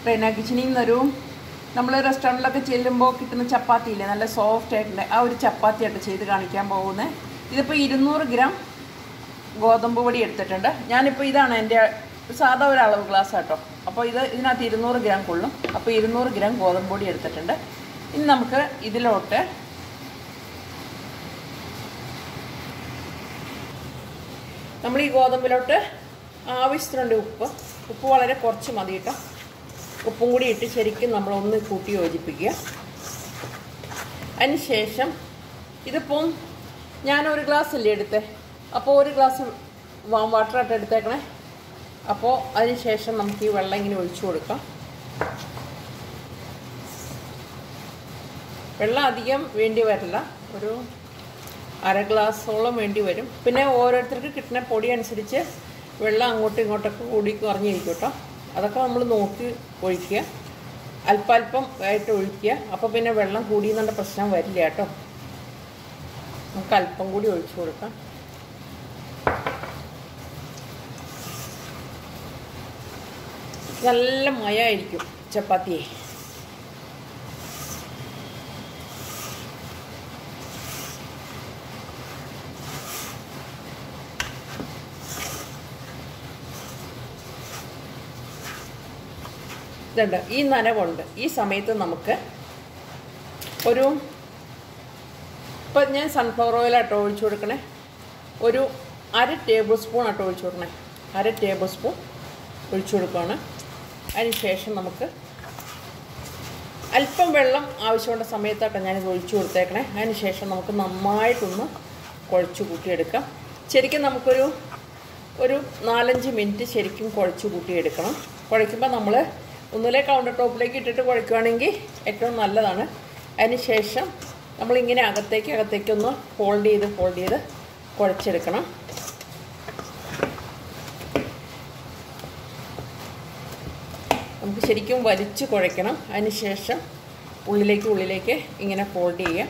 റെയ്ന കിച്ചണിൽ നിന്നൊരു നമ്മൾ റെസ്റ്റോറൻറ്റിലൊക്കെ ചെല്ലുമ്പോൾ കിട്ടുന്ന ചപ്പാത്തി ഇല്ലേ നല്ല സോഫ്റ്റ് ആയിട്ടുള്ള ആ ഒരു ചപ്പാത്തിയായിട്ട് ചെയ്ത് കാണിക്കാൻ പോകുന്നത് ഇതിപ്പോൾ ഇരുന്നൂറ് ഗ്രാം ഗോതമ്പ് പൊടി എടുത്തിട്ടുണ്ട് ഞാനിപ്പോൾ ഇതാണ് എൻ്റെ സാധാ ഒരു അളവ് ഗ്ലാസ് കേട്ടോ അപ്പോൾ ഇത് ഇതിനകത്ത് ഇരുന്നൂറ് ഗ്രാം കൊള്ളും അപ്പോൾ ഇരുന്നൂറ് ഗ്രാം ഗോതമ്പ് പൊടി എടുത്തിട്ടുണ്ട് ഇനി നമുക്ക് ഇതിലോട്ട് നമ്മൾ ഈ ഗോതമ്പിലോട്ട് ആവശ്യത്തിനുണ്ട് ഉപ്പ് ഉപ്പ് വളരെ കുറച്ച് മതി കേട്ടോ ഉപ്പും കൂടി ഇട്ട് ശരിക്കും നമ്മളൊന്ന് കൂട്ടി യോജിപ്പിക്കുക അതിന് ശേഷം ഇതിപ്പം ഞാൻ ഒരു ഗ്ലാസ് അല്ലേ എടുത്തേ അപ്പോൾ ഒരു ഗ്ലാസ് വാം വാട്ടർ ആയിട്ട് എടുത്തേക്കണേ അപ്പോൾ അതിന് ശേഷം നമുക്ക് ഈ വെള്ളം ഇങ്ങനെ ഒഴിച്ചു കൊടുക്കാം വെള്ളം അധികം വേണ്ടി വരില്ല ഒരു അര ഗ്ലാസോളം വേണ്ടി വരും പിന്നെ ഓരോരുത്തർക്ക് കിട്ടുന്ന പൊടി അനുസരിച്ച് വെള്ളം അങ്ങോട്ടും ഇങ്ങോട്ടൊക്കെ കൂടി കുറഞ്ഞിരിക്കും കേട്ടോ അതൊക്കെ നമ്മൾ നോക്കി ഒഴിക്കുക അല്പാൽപ്പം ആയിട്ട് ഒഴിക്കുക അപ്പോൾ പിന്നെ വെള്ളം കൂടിയെന്നുള്ള പ്രശ്നം വരില്ല കേട്ടോ നമുക്ക് അല്പം കൂടി ഒഴിച്ചു കൊടുക്കാം നല്ല മയമായിരിക്കും ചപ്പാത്തിയെ ഇതുണ്ട് ഈ നനവുണ്ട് ഈ സമയത്ത് നമുക്ക് ഒരു ഇപ്പം ഞാൻ സൺഫ്ലവർ ഓയിൽ ആട്ടോ ഒഴിച്ചു കൊടുക്കണേ ഒരു അര ടേബിൾ സ്പൂൺ ആട്ടോ ഒഴിച്ചു കൊടുക്കണേ അര ടേബിൾ സ്പൂൺ ഒഴിച്ചു കൊടുക്കുകയാണ് അതിന് ശേഷം നമുക്ക് അല്പം വെള്ളം ആവശ്യമുള്ള സമയത്താട്ടോ ഞാനിത് ഒഴിച്ചു കൊടുത്തേക്കണേ അതിന് ശേഷം നമുക്ക് നന്നായിട്ടൊന്ന് കുഴച്ച് കൂട്ടിയെടുക്കാം ശരിക്കും നമുക്കൊരു ഒരു നാലഞ്ച് മിനിറ്റ് ശരിക്കും കുഴച്ച് കൂട്ടിയെടുക്കണം കുഴയ്ക്കുമ്പോൾ നമ്മൾ ഒന്നുമില്ലേ കൗണ്ടർ ടോപ്പിലേക്ക് ഇട്ടിട്ട് കുഴയ്ക്കുകയാണെങ്കിൽ ഏറ്റവും നല്ലതാണ് അതിന് ശേഷം നമ്മളിങ്ങനെ അകത്തേക്ക് അകത്തേക്കൊന്ന് ഫോൾഡ് ചെയ്ത് ഫോൾഡ് ചെയ്ത് കുഴച്ചെടുക്കണം നമുക്ക് ശരിക്കും വലിച്ച് കുഴയ്ക്കണം അതിന് ശേഷം ഉള്ളിലേക്ക് ഉള്ളിലേക്ക് ഇങ്ങനെ ഫോൾഡ് ചെയ്യുക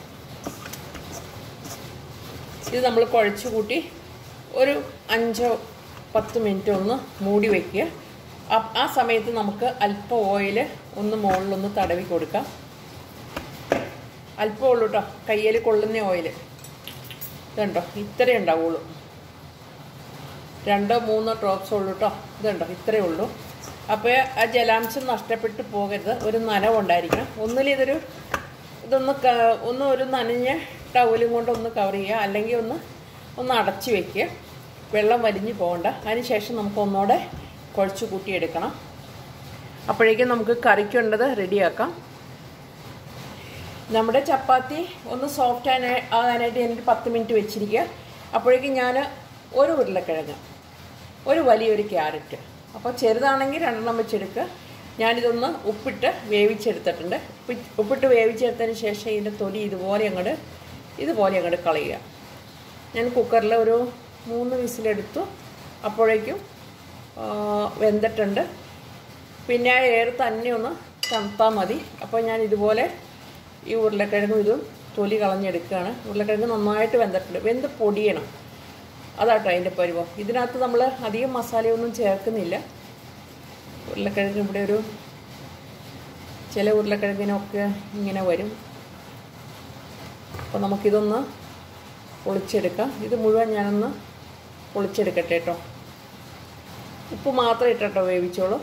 ഇത് നമ്മൾ കുഴച്ച് കൂട്ടി ഒരു അഞ്ചോ പത്ത് മിനിറ്റ് ഒന്ന് മൂടി വയ്ക്കുക ആ സമയത്ത് നമുക്ക് അല്പം ഓയിൽ ഒന്ന് മുകളിലൊന്ന് തടവി കൊടുക്കാം അല്പം ഉള്ളൂ കേട്ടോ കയ്യിൽ കൊള്ളുന്ന ഓയിൽ ഇതുണ്ടോ ഇത്രയേ ഉണ്ടാവുള്ളൂ രണ്ടോ മൂന്നോ ഡ്രോപ്സ് ഉള്ളൂ കേട്ടോ ഇതുണ്ടോ ഇത്രയേ ഉള്ളൂ അപ്പോൾ ആ ജലാംശം നഷ്ടപ്പെട്ടു പോകരുത് ഒരു നനവുണ്ടായിരിക്കണം ഒന്നിൽ ഇതൊരു ഇതൊന്ന് ഒന്ന് ഒരു നനഞ്ഞ ടവലും കൊണ്ട് ഒന്ന് കവർ ചെയ്യുക അല്ലെങ്കിൽ ഒന്ന് ഒന്ന് അടച്ചു വെക്കുക വെള്ളം വലിഞ്ഞു പോകണ്ട അതിന് ശേഷം നമുക്ക് ഒന്നുകൂടെ കുഴച്ച് കൂട്ടിയെടുക്കണം അപ്പോഴേക്കും നമുക്ക് കറിക്കുണ്ടത് റെഡിയാക്കാം നമ്മുടെ ചപ്പാത്തി ഒന്ന് സോഫ്റ്റ് ആകാനായിട്ട് എനിക്ക് പത്ത് മിനിറ്റ് വെച്ചിരിക്കുക അപ്പോഴേക്കും ഞാൻ ഒരു ഉരുളക്കിഴങ്ങ് ഒരു വലിയൊരു ക്യാരറ്റ് അപ്പോൾ ചെറുതാണെങ്കിൽ രണ്ടെണ്ണം വെച്ചെടുക്കുക ഞാനിതൊന്ന് ഉപ്പിട്ട് വേവിച്ചെടുത്തിട്ടുണ്ട് ഉപ്പിട്ട് വേവിച്ചെടുത്തതിന് ശേഷം ഇതിൻ്റെ തൊലി ഇതുപോലെ അങ്ങോട്ട് ഇതുപോലെ അങ്ങോട്ട് കളയുക ഞാൻ കുക്കറിൽ ഒരു മൂന്ന് വിസിലെടുത്തു അപ്പോഴേക്കും വെന്തിട്ടുണ്ട് പിന്നെ ആ എയർ തന്നെ ഒന്ന് തണുത്താൽ മതി അപ്പോൾ ഞാൻ ഇതുപോലെ ഈ ഉരുളക്കിഴങ്ങും ഇതും തൊലി കളഞ്ഞെടുക്കുകയാണ് ഉരുളക്കിഴങ്ങ് നന്നായിട്ട് വെന്തിട്ടുണ്ട് വെന്ത് പൊടിയണം അതാട്ടോ അതിൻ്റെ പരുവം ഇതിനകത്ത് നമ്മൾ അധികം മസാലയൊന്നും ചേർക്കുന്നില്ല ഉരുളക്കിഴങ്ങ് ഇവിടെ ഒരു ചില ഉരുളക്കിഴങ്ങിനൊക്കെ ഇങ്ങനെ വരും അപ്പോൾ നമുക്കിതൊന്ന് പൊളിച്ചെടുക്കാം ഇത് മുഴുവൻ ഞാനൊന്ന് പൊളിച്ചെടുക്കട്ടെ കേട്ടോ ഉപ്പ് മാത്രം ഇട്ടോ വേവിച്ചോളൂ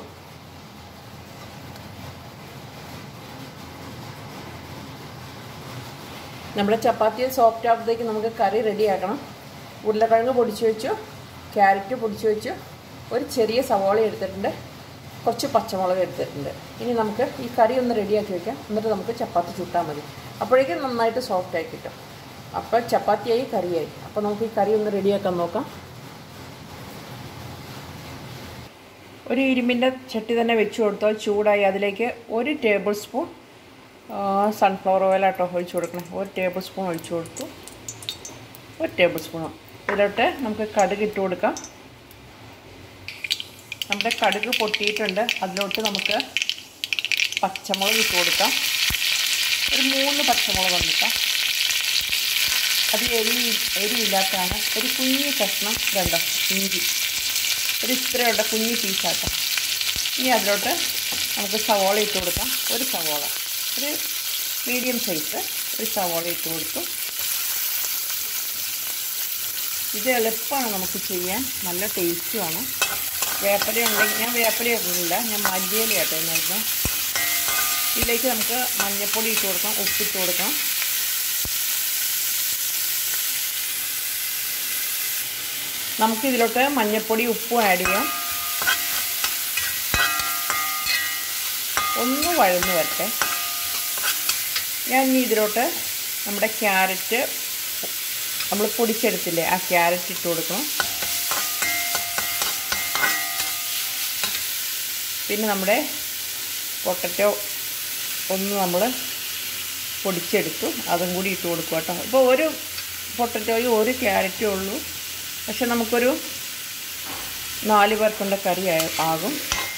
നമ്മുടെ ചപ്പാത്തി സോഫ്റ്റ് ആകുമ്പോഴത്തേക്ക് നമുക്ക് കറി റെഡിയാക്കണം ഉരുളക്കിഴങ്ങ് പൊടിച്ചു വെച്ചു ക്യാരറ്റ് പൊടിച്ചു വെച്ചു ഒരു ചെറിയ സവാള എടുത്തിട്ടുണ്ട് കുറച്ച് പച്ചമുളക് എടുത്തിട്ടുണ്ട് ഇനി നമുക്ക് ഈ കറി ഒന്ന് റെഡിയാക്കി വെക്കാം എന്നിട്ട് നമുക്ക് ചപ്പാത്തി ചുട്ടാൽ മതി അപ്പോഴേക്കും നന്നായിട്ട് സോഫ്റ്റ് ആയി കിട്ടും അപ്പോൾ ചപ്പാത്തിയായി കറിയായി അപ്പോൾ നമുക്ക് ഈ കറി ഒന്ന് റെഡിയാക്കാൻ നോക്കാം ഒരു ഇരുമ്പിൻ്റെ ചട്ടി തന്നെ വെച്ച് കൊടുത്താൽ ചൂടായി അതിലേക്ക് ഒരു ടേബിൾ സ്പൂൺ സൺഫ്ലവർ ഓയിലാട്ടോ ഒഴിച്ചു കൊടുക്കണം ഒരു ടേബിൾ സ്പൂൺ ഒഴിച്ചു കൊടുത്തു ഒരു ടേബിൾ സ്പൂൺ ഇതിലോട്ട് നമുക്ക് കടുക് ഇട്ട് കൊടുക്കാം നമ്മുടെ കടുക് പൊട്ടിയിട്ടുണ്ട് അതിലോട്ട് നമുക്ക് പച്ചമുളക് ഇട്ട് കൊടുക്കാം ഒരു മൂന്ന് പച്ചമുളക് വന്നിട്ടാം അത് എരി എരിയില്ലാത്തതാണ് ഒരു കുഞ്ഞ് കഷ്ണം ഇതുണ്ടോ ഇഞ്ചി ഒരു ഇത്രയുള്ള കുഞ്ഞ് പീസാക്കാം ഇനി അതിലോട്ട് നമുക്ക് സവോള ഇട്ട് കൊടുക്കാം ഒരു സവോള ഒരു മീഡിയം സൈസ് ഒരു സവോള ഇട്ട് കൊടുത്തു ഇത് എളുപ്പമാണ് നമുക്ക് ചെയ്യാൻ നല്ല ടേസ്റ്റുമാണ് വേപ്പല ഉണ്ടെങ്കിൽ ഞാൻ വേപ്പല ഇടുന്നില്ല ഞാൻ മല്ലിയില ഇട്ടുന്നായിരുന്നു ഇതിലേക്ക് നമുക്ക് മഞ്ഞൾപ്പൊടി ഇട്ട് കൊടുക്കാം ഉപ്പിട്ട് കൊടുക്കാം നമുക്കിതിലോട്ട് മഞ്ഞൾപ്പൊടി ഉപ്പും ആഡ് ചെയ്യാം ഒന്ന് വഴന്ന് വരട്ടെ ഞാൻ ഇനി ഇതിലോട്ട് നമ്മുടെ ക്യാരറ്റ് നമ്മൾ പൊടിച്ചെടുത്തില്ലേ ആ ക്യാരറ്റ് ഇട്ട് കൊടുക്കണം പിന്നെ നമ്മുടെ പൊട്ടറ്റോ ഒന്ന് നമ്മൾ പൊടിച്ചെടുത്തു അതും കൂടി ഇട്ട് കൊടുക്കുക കേട്ടോ ഇപ്പോൾ ഒരു പൊട്ടറ്റോയും ഒരു ക്യാരറ്റേ ഉള്ളൂ പക്ഷെ നമുക്കൊരു നാല് പേർക്കുള്ള കറി ആകും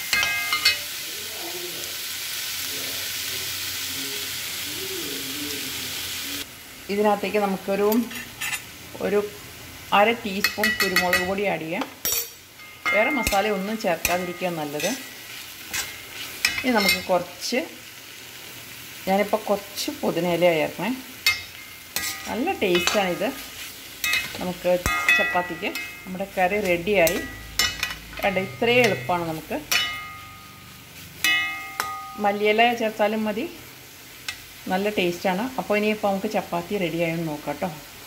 ഇതിനകത്തേക്ക് നമുക്കൊരു ഒരു അര ടീസ്പൂൺ കുരുമുളക് പൊടി ആഡ് ചെയ്യാം വേറെ മസാല ഒന്നും ചേർക്കാതിരിക്കുക നല്ലത് ഇനി നമുക്ക് കുറച്ച് ഞാനിപ്പോൾ കുറച്ച് പുതിനയില ചേർക്കണേ നല്ല ടേസ്റ്റാണിത് നമുക്ക് ചപ്പാത്തിക്ക് നമ്മുടെ കറി റെഡിയായി വേണ്ട ഇത്രയും എളുപ്പമാണ് നമുക്ക് മല്ലിയില ചേർത്താലും മതി നല്ല ടേസ്റ്റാണ് അപ്പോൾ ഇനിയിപ്പോൾ നമുക്ക് ചപ്പാത്തി റെഡിയായെന്ന് നോക്കാം കേട്ടോ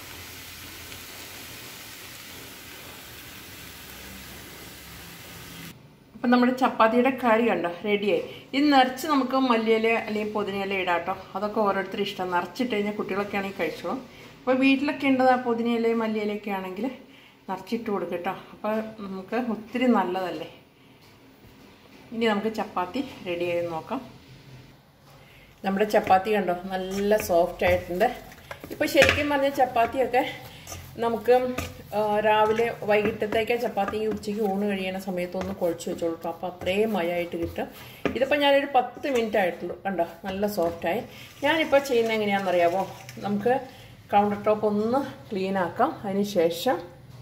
അപ്പം നമ്മുടെ ചപ്പാത്തിയുടെ കറി കണ്ടോ റെഡിയായി ഇത് നിറച്ച് നമുക്ക് മല്ലിയില അല്ലെങ്കിൽ പുതിനയില ഇടാം കേട്ടോ അതൊക്കെ ഓരോരുത്തരും ഇഷ്ടം നിറച്ചിട്ട് കഴിഞ്ഞാൽ കുട്ടികളൊക്കെ ആണെങ്കിൽ കഴിച്ചോളും അപ്പോൾ വീട്ടിലൊക്കെ ഉണ്ടത് ആ പുതിനയിലയും മല്ലിയിലയൊക്കെ ആണെങ്കിൽ നിറച്ചിട്ട് കൊടുക്കും കേട്ടോ അപ്പോൾ നമുക്ക് ഒത്തിരി നല്ലതല്ലേ ഇനി നമുക്ക് ചപ്പാത്തി റെഡിയായി നോക്കാം നമ്മുടെ ചപ്പാത്തി കണ്ടോ നല്ല സോഫ്റ്റ് ആയിട്ടുണ്ട് ഇപ്പോൾ ശരിക്കും പറഞ്ഞ ചപ്പാത്തിയൊക്കെ നമുക്ക് രാവിലെ വൈകിട്ടത്തേക്ക് ചപ്പാത്തി ഉച്ചയ്ക്ക് ഊണ് കഴിയുന്ന സമയത്ത് ഒന്ന് കുഴച്ച് വെച്ചോളൂ അപ്പോൾ അത്രയും മയമായിട്ട് കിട്ടും ഇതിപ്പോൾ ഞാനൊരു പത്ത് മിനിറ്റ് ആയിട്ടുള്ളൂ കണ്ടോ നല്ല സോഫ്റ്റായി ഞാനിപ്പോൾ ചെയ്യുന്നത് എങ്ങനെയാണെന്നറിയാമോ നമുക്ക് കൗണ്ടർ ടോപ്പ് ഒന്ന് ക്ലീൻ ആക്കാം അതിന് ശേഷം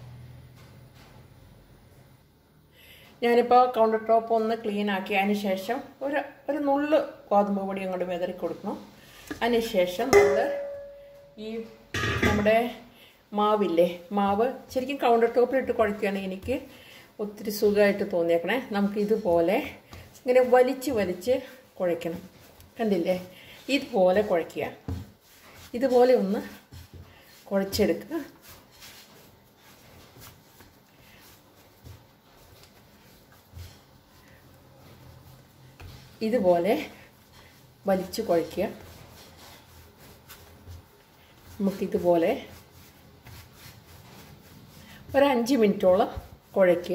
ഞാനിപ്പോൾ കൗണ്ടർ ടോപ്പ് ഒന്ന് ക്ലീൻ ആക്കി അതിന് ശേഷം ഒരു ഒരു നുള്ള് ഗോതമ്പ് പൊടി അങ്ങോട്ട് വിതറി കൊടുക്കണം അതിന് ശേഷം നമ്മൾ ഈ നമ്മുടെ മാവില്ലേ മാവ് ശരിക്കും കൗണ്ടർ ടോപ്പിലിട്ട് കുഴക്കുകയാണെങ്കിൽ എനിക്ക് ഒത്തിരി സുഖമായിട്ട് തോന്നിയേക്കണേ നമുക്ക് ഇതുപോലെ ഇങ്ങനെ വലിച്ച് വലിച്ച് കുഴയ്ക്കണം കണ്ടില്ലേ ഇതുപോലെ കുഴയ്ക്കുക ഇതുപോലെ ഒന്ന് കുഴച്ചെടുക്കുക ഇതുപോലെ വലിച്ചു കുഴയ്ക്കുക നമുക്കിതുപോലെ ഒരു അഞ്ച് മിനിറ്റോളം കുഴയ്ക്കുക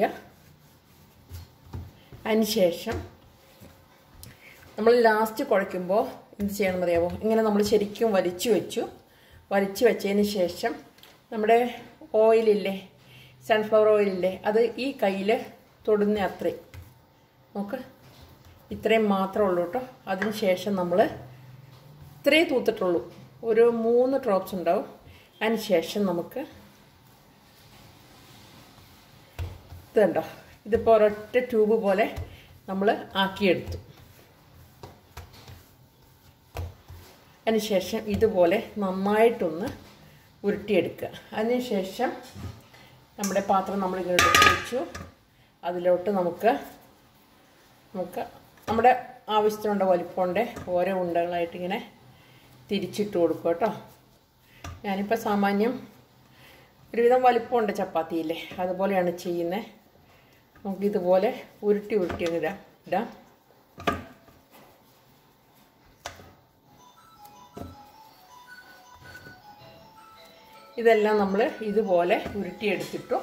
അതിന് ശേഷം നമ്മൾ ലാസ്റ്റ് കുഴയ്ക്കുമ്പോൾ എന്ത് ചെയ്യണം അറിയാമോ ഇങ്ങനെ നമ്മൾ ശരിക്കും വലിച്ചു വെച്ചു വലിച്ചു വെച്ചതിന് ശേഷം നമ്മുടെ ഓയിലില്ലേ സൺഫ്ലവർ ഓയിലില്ലേ അത് ഈ കയ്യിൽ തൊടുന്ന അത്രയും നോക്ക് ഇത്രയും മാത്രമേ ഉള്ളൂ കേട്ടോ അതിന് ശേഷം നമ്മൾ ഇത്രയേ തൂത്തിട്ടുള്ളൂ ഒരു മൂന്ന് ഡ്രോപ്സ് ഉണ്ടാവും അതിന് ശേഷം നമുക്ക് ഇതുണ്ടോ ഇതിപ്പോൾ ഒരൊറ്റ ട്യൂബ് പോലെ നമ്മൾ ആക്കിയെടുത്തു അതിനുശേഷം ഇതുപോലെ നന്നായിട്ടൊന്ന് ഉരുട്ടിയെടുക്കുക അതിനുശേഷം നമ്മുടെ പാത്രം നമ്മൾ ഇങ്ങനെ എടുത്ത് വെച്ചു അതിലോട്ട് നമുക്ക് നമുക്ക് നമ്മുടെ ആവശ്യത്തിനുള്ള വലിപ്പമുണ്ട് ഓരോ ഉണ്ടകളായിട്ട് ഇങ്ങനെ തിരിച്ചിട്ട് കൊടുക്കും കേട്ടോ ഞാനിപ്പോൾ സാമാന്യം ഒരുവിധം വലിപ്പമുണ്ട് ചപ്പാത്തിയില്ലേ അതുപോലെയാണ് ചെയ്യുന്നത് നമുക്കിതുപോലെ ഉരുട്ടി ഉരുട്ടി അങ്ങ് ഇടാം ഇടാം ഇതെല്ലാം നമ്മൾ ഇതുപോലെ ഉരുട്ടിയെടുത്തിട്ടു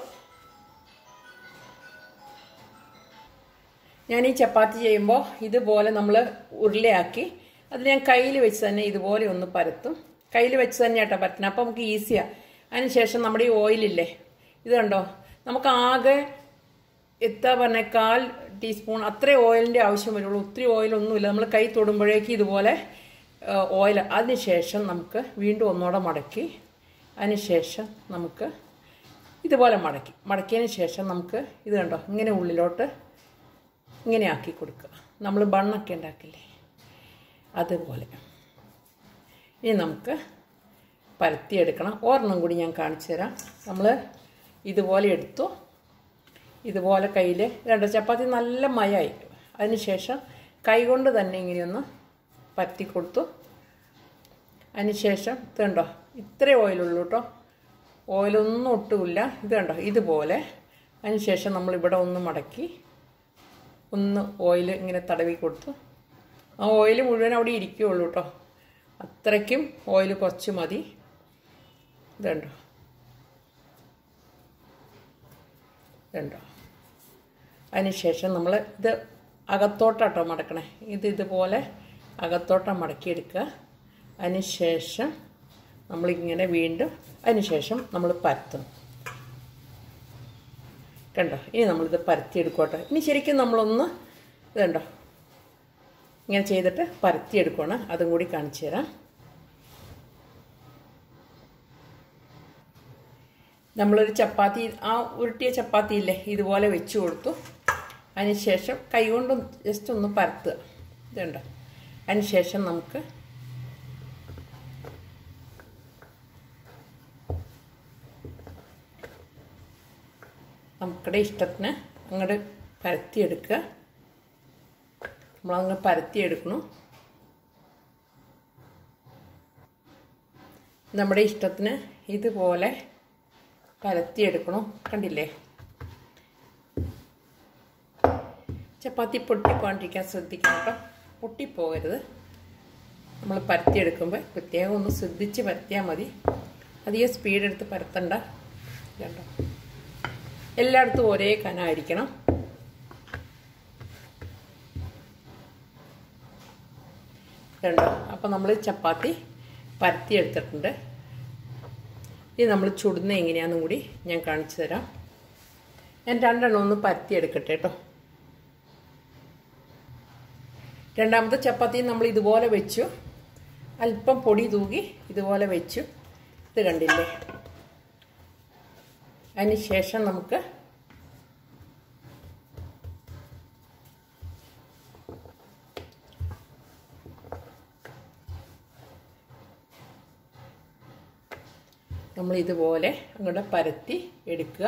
ഞാൻ ഈ ചപ്പാത്തി ചെയ്യുമ്പോൾ ഇതുപോലെ നമ്മൾ ഉരുളയാക്കി അത് ഞാൻ കയ്യിൽ വെച്ച് തന്നെ ഇതുപോലെ ഒന്ന് പരത്തും കയ്യിൽ വെച്ച് തന്നെ കേട്ടോ പറ്റണം അപ്പോൾ നമുക്ക് ഈസിയാണ് അതിനുശേഷം നമ്മുടെ ഈ ഓയിലില്ലേ ഇത് കണ്ടോ നമുക്ക് ആകെ എത്താ പറഞ്ഞ കാൽ ടീസ്പൂൺ അത്രേ ഓയിലിൻ്റെ ആവശ്യം വരുള്ളൂ ഒത്തിരി ഓയിലൊന്നുമില്ല നമ്മൾ കൈ തൊടുമ്പോഴേക്ക് ഇതുപോലെ ഓയിൽ അതിനുശേഷം നമുക്ക് വീണ്ടും ഒന്നുകൂടെ മടക്കി അതിനുശേഷം നമുക്ക് ഇതുപോലെ മടക്കി മടക്കിയതിന് ശേഷം നമുക്ക് ഇത് കണ്ടോ ഇങ്ങനെ ഉള്ളിലോട്ട് ഇങ്ങനെ ആക്കി കൊടുക്കുക നമ്മൾ ബണ്ണൊക്കെ ഉണ്ടാക്കില്ലേ അതുപോലെ ഇനി നമുക്ക് പരത്തിയെടുക്കണം ഒരെണ്ണം കൂടി ഞാൻ കാണിച്ചു തരാം നമ്മൾ ഇതുപോലെ എടുത്തു ഇതുപോലെ കയ്യിൽ രണ്ട് ചപ്പാത്തി നല്ല മയമായി അതിനുശേഷം കൈകൊണ്ട് തന്നെ ഇങ്ങനെയൊന്ന് പരത്തി കൊടുത്തു അതിനുശേഷം ഇത് കണ്ടോ ഇത്രേ ഓയിലുള്ളൂ കേട്ടോ ഓയിലൊന്നും ഒട്ടുമില്ല ഇത് കണ്ടോ ഇതുപോലെ അതിനുശേഷം നമ്മളിവിടെ ഒന്ന് മടക്കി ഒന്ന് ഓയിൽ ഇങ്ങനെ തടവി കൊടുത്തു ആ ഓയിൽ മുഴുവൻ അവിടെ ഇരിക്കുകയുള്ളൂ കേട്ടോ അത്രയ്ക്കും ഓയിൽ കുറച്ച് മതി ഇതുണ്ടോ ഇതുണ്ടോ അതിനുശേഷം നമ്മൾ ഇത് അകത്തോട്ടാട്ടോ മടക്കണേ ഇത് ഇതുപോലെ അകത്തോട്ടാണ് മടക്കിയെടുക്കുക അതിനുശേഷം നമ്മളിങ്ങനെ വീണ്ടും അതിനുശേഷം നമ്മൾ പരത്തും കണ്ടോ ഇനി നമ്മളിത് പരത്തിയെടുക്കോട്ടെ ഇനി ശരിക്കും നമ്മളൊന്ന് ഇതുണ്ടോ ഇങ്ങനെ ചെയ്തിട്ട് പരത്തിയെടുക്കണം അതും കൂടി കാണിച്ചു തരാം നമ്മളൊരു ചപ്പാത്തി ആ ഉരുട്ടിയ ചപ്പാത്തി ഇല്ലേ ഇതുപോലെ വെച്ച് കൊടുത്തു അതിനുശേഷം കൈകൊണ്ട് ജസ്റ്റ് ഒന്ന് പരത്തുക ഇതുണ്ടോ അതിനുശേഷം നമുക്ക് നമുക്കിടെ ഇഷ്ടത്തിന് അങ്ങോട്ട് പരത്തിയെടുക്കുക നമ്മളങ്ങ് പരത്തിയെടുക്കണം നമ്മുടെ ഇഷ്ടത്തിന് ഇതുപോലെ പരത്തിയെടുക്കണം കണ്ടില്ലേ ചപ്പാത്തി പൊട്ടിപ്പോകാണ്ടിരിക്കാൻ ശ്രദ്ധിക്കണം കേട്ടോ പൊട്ടിപ്പോകരുത് നമ്മൾ പരത്തിയെടുക്കുമ്പോൾ പ്രത്യേകം ഒന്ന് ശ്രദ്ധിച്ച് പരത്തിയാൽ മതി അധികം സ്പീഡ് എടുത്ത് പരത്തണ്ട കണ്ടോ എല്ലായിടത്തും ഒരേ കനായിരിക്കണം കണ്ടോ അപ്പോൾ നമ്മൾ ചപ്പാത്തി പരത്തി എടുത്തിട്ടുണ്ട് ഇനി നമ്മൾ ചുടുന്ന എങ്ങനെയാണെന്നും കൂടി ഞാൻ കാണിച്ചു തരാം ഞാൻ രണ്ടെണ്ണം ഒന്ന് പരത്തി എടുക്കട്ടെ കേട്ടോ രണ്ടാമത്തെ ചപ്പാത്തി നമ്മൾ ഇതുപോലെ വെച്ചു അല്പം പൊടി തൂകി ഇതുപോലെ വെച്ചു ഇത് കണ്ടില്ലേ അതിന് ശേഷം നമുക്ക് നമ്മൾ ഇതുപോലെ അങ്ങോട്ട് പരത്തി എടുക്കുക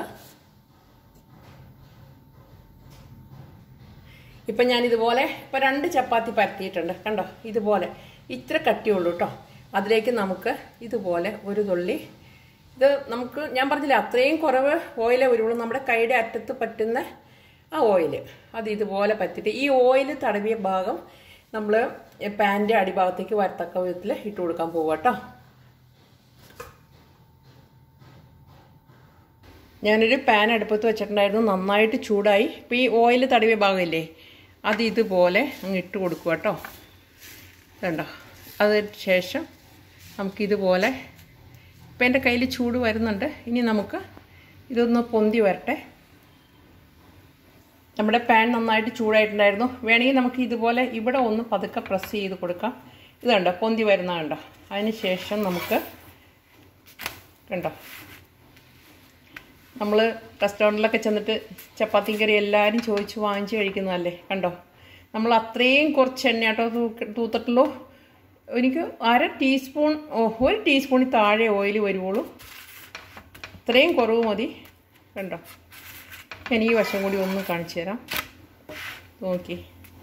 ഇപ്പം ഞാൻ ഇതുപോലെ ഇപ്പം രണ്ട് ചപ്പാത്തി പരത്തിയിട്ടുണ്ട് കണ്ടോ ഇതുപോലെ ഇത്ര കട്ടിയുള്ളൂ കേട്ടോ അതിലേക്ക് നമുക്ക് ഇതുപോലെ ഒരു തുള്ളി ഇത് നമുക്ക് ഞാൻ പറഞ്ഞില്ല അത്രയും കുറവ് ഓയിലേ വരുള്ളൂ നമ്മുടെ കൈയുടെ അറ്റത്ത് പറ്റുന്ന ആ ഓയിൽ അത് ഇതുപോലെ പറ്റിയിട്ട് ഈ ഓയിൽ തടവിയ ഭാഗം നമ്മൾ പാൻ്റെ അടിഭാഗത്തേക്ക് വരത്തക്ക വിധത്തിൽ ഇട്ട് കൊടുക്കാൻ പോവുക കേട്ടോ ഞാനൊരു പാൻ അടുപ്പത്ത് വെച്ചിട്ടുണ്ടായിരുന്നു നന്നായിട്ട് ചൂടായി ഇപ്പോൾ ഈ ഓയിൽ തടവിയ ഭാഗമില്ലേ അത് ഇതുപോലെ അങ്ങ് ഇട്ട് കൊടുക്കുക കേട്ടോ കണ്ടോ അതിന് ശേഷം നമുക്കിതുപോലെ ഇപ്പം എൻ്റെ കയ്യിൽ ചൂട് വരുന്നുണ്ട് ഇനി നമുക്ക് ഇതൊന്ന് പൊന്തി വരട്ടെ നമ്മുടെ പാൻ നന്നായിട്ട് ചൂടായിട്ടുണ്ടായിരുന്നു വേണമെങ്കിൽ നമുക്ക് ഇതുപോലെ ഇവിടെ ഒന്ന് പതുക്കെ പ്രസ് ചെയ്ത് കൊടുക്കാം ഇത് കണ്ടോ പൊന്തി വരുന്ന കണ്ടോ അതിന് ശേഷം നമുക്ക് കണ്ടോ നമ്മൾ റെസ്റ്റോറൻറ്റിലൊക്കെ ചെന്നിട്ട് ചപ്പാത്തിയും കറി എല്ലാവരും ചോദിച്ച് വാങ്ങിച്ച് കഴിക്കുന്നതല്ലേ കണ്ടോ നമ്മൾ അത്രയും കുറച്ച് എണ്ണ കേട്ടോ തൂത്തിട്ടുള്ളൂ എനിക്ക് അര ടീസ്പൂൺ ഒരു ടീസ്പൂണിൽ താഴെ ഓയിൽ വരുവുള്ളൂ അത്രയും കുറവ് മതി കണ്ടോ ഞാൻ ഈ വശം കൂടി ഒന്ന് കാണിച്ചു തരാം നോക്കി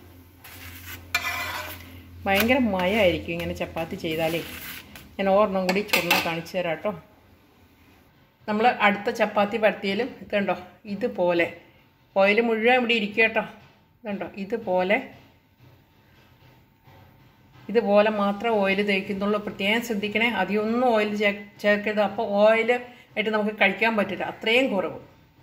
ഭയങ്കര മയമായിരിക്കും ഇങ്ങനെ ചപ്പാത്തി ചെയ്താലേ ഞാൻ ഓർണം കൂടി ചുരുള കാണിച്ചു തരാം കേട്ടോ നമ്മൾ അടുത്ത ചപ്പാത്തി പരത്തിയാലും ഇതുണ്ടോ ഇതുപോലെ ഓയിൽ മുഴുവൻ ഇവിടെ ഇരിക്കുക കേട്ടോ ഇതുണ്ടോ ഇതുപോലെ ഇതുപോലെ മാത്രം ഓയിൽ തേക്കുന്നുള്ളൂ പ്രത്യേകം ശ്രദ്ധിക്കണേ അധികമൊന്നും ഓയിൽ ചേർക്കരുത് അപ്പോൾ ഓയിൽ ആയിട്ട് നമുക്ക് കഴിക്കാൻ പറ്റില്ല അത്രയും കുറവ്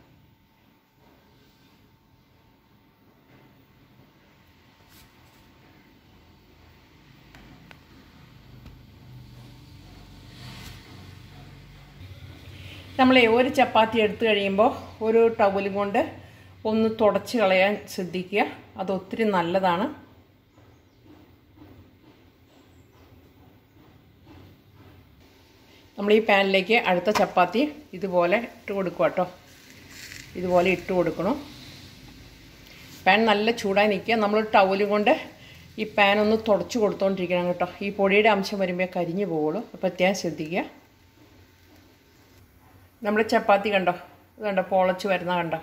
നമ്മൾ ഒരു ചപ്പാത്തി എടുത്തു കഴിയുമ്പോൾ ഒരു ടവലും കൊണ്ട് ഒന്ന് തുടച്ച് കളയാൻ ശ്രദ്ധിക്കുക അത് ഒത്തിരി നല്ലതാണ് നമ്മൾ ഈ പാനിലേക്ക് അടുത്ത ചപ്പാത്തി ഇതുപോലെ ഇട്ട് കൊടുക്കുക കേട്ടോ ഇതുപോലെ ഇട്ട് കൊടുക്കണം പാൻ നല്ല ചൂടായി നിൽക്കുക നമ്മൾ ടവലും കൊണ്ട് ഈ പാൻ ഒന്ന് തുടച്ച് കൊടുത്തോണ്ടിരിക്കണം കേട്ടോ ഈ പൊടിയുടെ അംശം വരുമ്പോൾ കരിഞ്ഞു പോകുള്ളൂ അപ്പോൾ പ്രത്യേകം ശ്രദ്ധിക്കുക നമ്മുടെ ചപ്പാത്തി കണ്ടോ ഇത് കണ്ടോ പൊളച്ച് വരുന്ന കണ്ടോ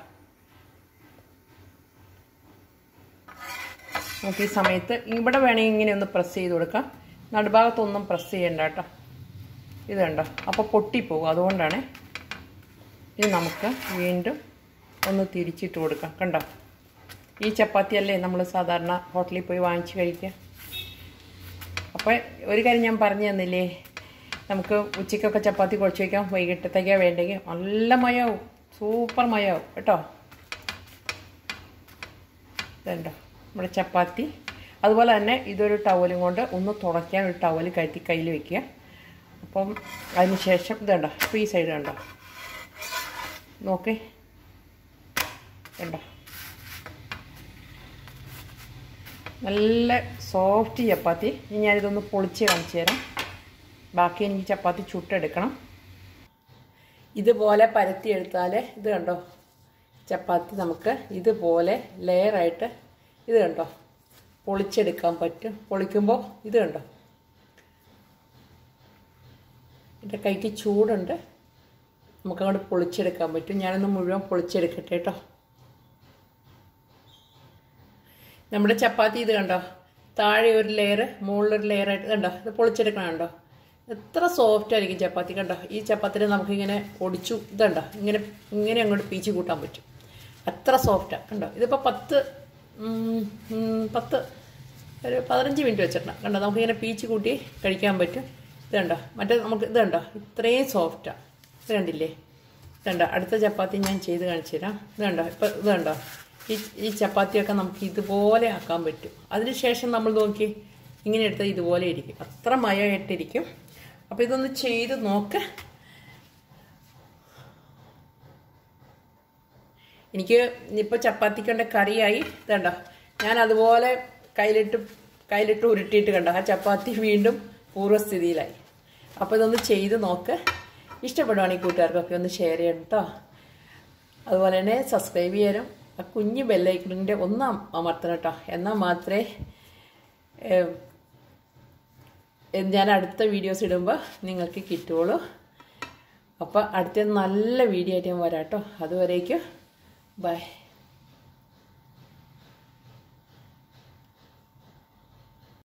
നമുക്ക് ഈ സമയത്ത് ഇവിടെ വേണമെങ്കിൽ ഇങ്ങനെ ഒന്ന് പ്രസ് ചെയ്ത് കൊടുക്കാം നടുഭാഗത്തൊന്നും പ്രസ് ചെയ്യണ്ട കേട്ടോ ഇത് കണ്ടോ അപ്പോൾ പൊട്ടിപ്പോകും അതുകൊണ്ടാണ് ഇനി നമുക്ക് വീണ്ടും ഒന്ന് തിരിച്ചിട്ട് കൊടുക്കാം കണ്ടോ ഈ ചപ്പാത്തിയല്ലേ നമ്മൾ സാധാരണ ഹോട്ടലിൽ പോയി വാങ്ങിച്ച് കഴിക്കുക അപ്പോൾ ഒരു കാര്യം ഞാൻ പറഞ്ഞു തന്നില്ലേ നമുക്ക് ഉച്ചയ്ക്കൊക്കെ ചപ്പാത്തി കുഴച്ച് വയ്ക്കാം വൈകിട്ടത്തേക്കാണ് വേണ്ടെങ്കിൽ നല്ല മയമാവും സൂപ്പർ മയമാവും കേട്ടോ ഇതുണ്ടോ നമ്മുടെ ചപ്പാത്തി അതുപോലെ തന്നെ ഇതൊരു ടവലും കൊണ്ട് ഒന്ന് തുടയ്ക്കാൻ ഒരു ടവൽ കയറ്റി കയ്യിൽ വെക്കുക അപ്പം അതിന് ശേഷം ഇതുണ്ടോ ഇപ്പോൾ ഈ സൈഡ് കണ്ടോ നോക്കേ കണ്ടോ നല്ല സോഫ്റ്റ് ചപ്പാത്തി ഇനി ഞാനിതൊന്ന് പൊളിച്ച് കാണിച്ചു തരാം ബാക്കി എനിക്ക് ചപ്പാത്തി ചുട്ടെടുക്കണം ഇതുപോലെ പരത്തിയെടുത്താൽ ഇത് കണ്ടോ ചപ്പാത്തി നമുക്ക് ഇതുപോലെ ലെയറായിട്ട് ഇത് കണ്ടോ പൊളിച്ചെടുക്കാൻ പറ്റും പൊളിക്കുമ്പോൾ ഇത് കണ്ടോ എൻ്റെ കൈക്ക് ചൂടുണ്ട് നമുക്കങ്ങോട്ട് പൊളിച്ചെടുക്കാൻ പറ്റും ഞാനൊന്ന് മുഴുവൻ പൊളിച്ചെടുക്കട്ടെ കേട്ടോ നമ്മുടെ ചപ്പാത്തി ഇത് കണ്ടോ താഴെ ഒരു ലെയർ മുകളിലൊരു ലെയറായിട്ട് കണ്ടോ ഇത് പൊളിച്ചെടുക്കണം കണ്ടോ എത്ര സോഫ്റ്റ് ആയിരിക്കും ചപ്പാത്തി കണ്ടോ ഈ ചപ്പാത്തിനെ നമുക്കിങ്ങനെ ഒടിച്ചു ഇതുണ്ടോ ഇങ്ങനെ ഇങ്ങനെ അങ്ങോട്ട് പീച്ച് കൂട്ടാൻ പറ്റും അത്ര സോഫ്റ്റാണ് കണ്ടോ ഇതിപ്പോൾ പത്ത് പത്ത് ഒരു പതിനഞ്ച് മിനിറ്റ് വെച്ചിട്ടുണ്ട് കണ്ടോ നമുക്കിങ്ങനെ പീച്ച് കൂട്ടി കഴിക്കാൻ പറ്റും ഇത് കണ്ടോ മറ്റേ നമുക്ക് ഇത് കണ്ടോ ഇത്രയും സോഫ്റ്റാണ് ഇത് കണ്ടില്ലേ ഇത് കണ്ടോ അടുത്ത ചപ്പാത്തി ഞാൻ ചെയ്ത് കാണിച്ചു തരാം ഇത് കണ്ടോ ഇപ്പം ഇത് കണ്ടോ ഈ ഈ ചപ്പാത്തിയൊക്കെ നമുക്ക് ഇതുപോലെ ആക്കാൻ പറ്റും അതിനുശേഷം നമ്മൾ നോക്കി ഇങ്ങനെ എടുത്താൽ ഇതുപോലെ ഇരിക്കും അത്ര മയമായിട്ടിരിക്കും അപ്പോൾ ഇതൊന്ന് ചെയ്ത് നോക്ക് എനിക്ക് ഇപ്പോൾ ചപ്പാത്തിക്കൊണ്ട് കറിയായി ഇതുണ്ടോ ഞാൻ അതുപോലെ കയ്യിലിട്ട് കയ്യിലിട്ട് ഉരുട്ടിയിട്ട് കണ്ടോ ആ ചപ്പാത്തി വീണ്ടും പൂർവ്വസ്ഥിതിയിലായി അപ്പോൾ ഇതൊന്ന് ചെയ്ത് നോക്ക് ഇഷ്ടപ്പെടുവാണെങ്കിൽ കൂട്ടുകാർക്കൊക്കെ ഒന്ന് ഷെയർ ചെയ്യണം കേട്ടോ അതുപോലെ തന്നെ സബ്സ്ക്രൈബ് ചെയ്യാനും ആ കുഞ്ഞ് ബെല്ലൈക്കണിൻ്റെ ഒന്ന് അമർത്തണം കേട്ടോ എന്നാൽ മാത്രമേ ഞാൻ അടുത്ത വീഡിയോസ് ഇടുമ്പോൾ നിങ്ങൾക്ക് കിട്ടുള്ളൂ അപ്പോൾ അടുത്ത നല്ല വീഡിയോ ആയിട്ട് ഞാൻ വരാം കേട്ടോ അതുവരേക്കും ബൈ